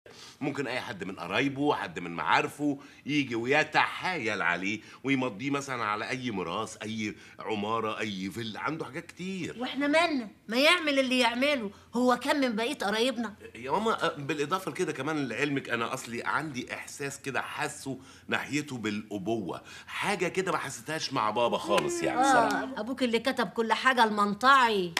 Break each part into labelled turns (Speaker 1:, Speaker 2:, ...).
Speaker 1: ممكن اي حد من قرايبه حد من معارفه يجي ويتحايل عليه ويمضيه مثلا على اي ميراث اي عماره اي فيلا عنده حاجات كتير
Speaker 2: واحنا مالنا ما يعمل اللي يعمله هو كان من بقيه قرايبنا
Speaker 1: يا ماما آه، بالاضافه لكده كمان لعلمك انا اصلي عندي احساس كده حاسه ناحيته بالابوه حاجه كده ما حسيتهاش مع بابا خالص يعني صراحه
Speaker 2: اه ابوك اللي كتب كل حاجه المنطعي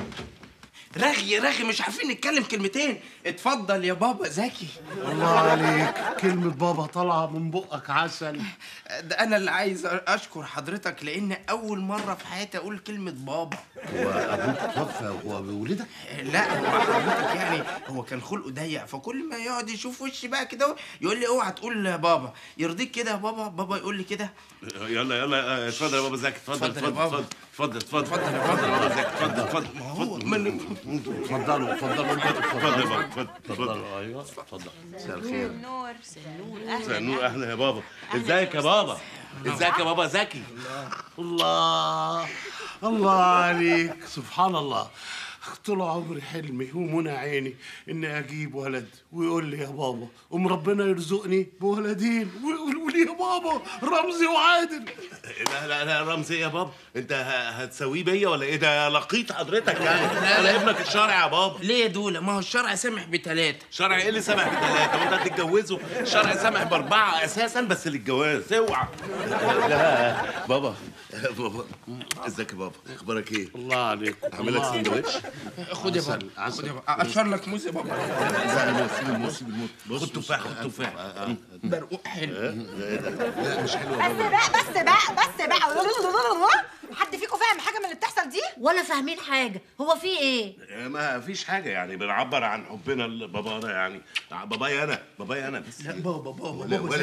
Speaker 3: رغي رغي مش عارفين نتكلم كلمتين اتفضل يا بابا زكي
Speaker 4: الله عليك كلمة بابا طالعة من بقك عسل
Speaker 3: ده انا اللي عايز اشكر حضرتك لان اول مره في حياتي اقول كلمه بابا
Speaker 4: هو أبوك توفى وهو بولدك؟
Speaker 3: لا هو حضرتك يعني هو كان خلقه ضيق فكل ما يقعد يشوف وشي بقى كده يقول لي اوعى تقول بابا يرضيك كده يا بابا بابا يقول لي كده
Speaker 1: يلا يلا آه، اتفضل يا بابا زكي اتفضل
Speaker 3: اتفضل يا
Speaker 1: اتفضل
Speaker 3: بابا.
Speaker 1: اتفضل اتفضل اتفضل
Speaker 3: اتفضل يا بابا.
Speaker 1: اتفضل يا بابا زكي اتفضل اتفضل
Speaker 3: ما هو
Speaker 1: اتفضل
Speaker 3: من
Speaker 4: اتفضلوا اتفضلوا انتوا
Speaker 1: اتفضل يا
Speaker 4: اتفضلوا
Speaker 1: بابا اتفضل اتفضل
Speaker 4: اتفضلوا ايوه اتفضل
Speaker 1: مساء الخير
Speaker 5: نور
Speaker 1: مساء النور اهلا يا بابا ازيك يا بابا ازيك يا بابا زكي
Speaker 4: الله الله عليك سبحان الله طول عمري حلمي ومنى عيني اني اجيب ولد ويقول لي يا بابا ام ربنا يرزقني بولدين ويقول لي يا بابا رمزي وعادل
Speaker 1: لا لا لا رمزي يا بابا انت ه- هتسويه بيا ولا ايه ده لقيت حضرتك يعني انا ابنك الشرعي يا بابا
Speaker 3: ليه يا دوله ما هو الشرع سامح بثلاثه
Speaker 1: شرعي ايه اللي سامح بثلاثه وانت هتتجوزه الشرع سامح باربعه اساسا بس للجواز اوعى لا بابا بابا ازيك يا بابا اخبارك ايه
Speaker 4: الله عليك
Speaker 1: اعمل لك سندوتش
Speaker 3: خد يا بابا
Speaker 4: عسل.
Speaker 3: خد يا بابا اشر لك موز يا بابا
Speaker 1: لا انا سيب الموت سيب الموت خد تفاح خد تفاح
Speaker 3: برقوق حلو
Speaker 1: لا مش حلو يا
Speaker 5: بس
Speaker 1: بابا
Speaker 5: بقى بس بقى بس بقى حد فيكم فاهم حاجه من اللي بتحصل دي
Speaker 2: ولا فاهمين حاجه هو في ايه
Speaker 1: ما فيش حاجه يعني بنعبر عن حبنا لبابانا يعني بابايا انا بابايا انا بس
Speaker 3: بابا بابا
Speaker 1: ولا-
Speaker 3: بابا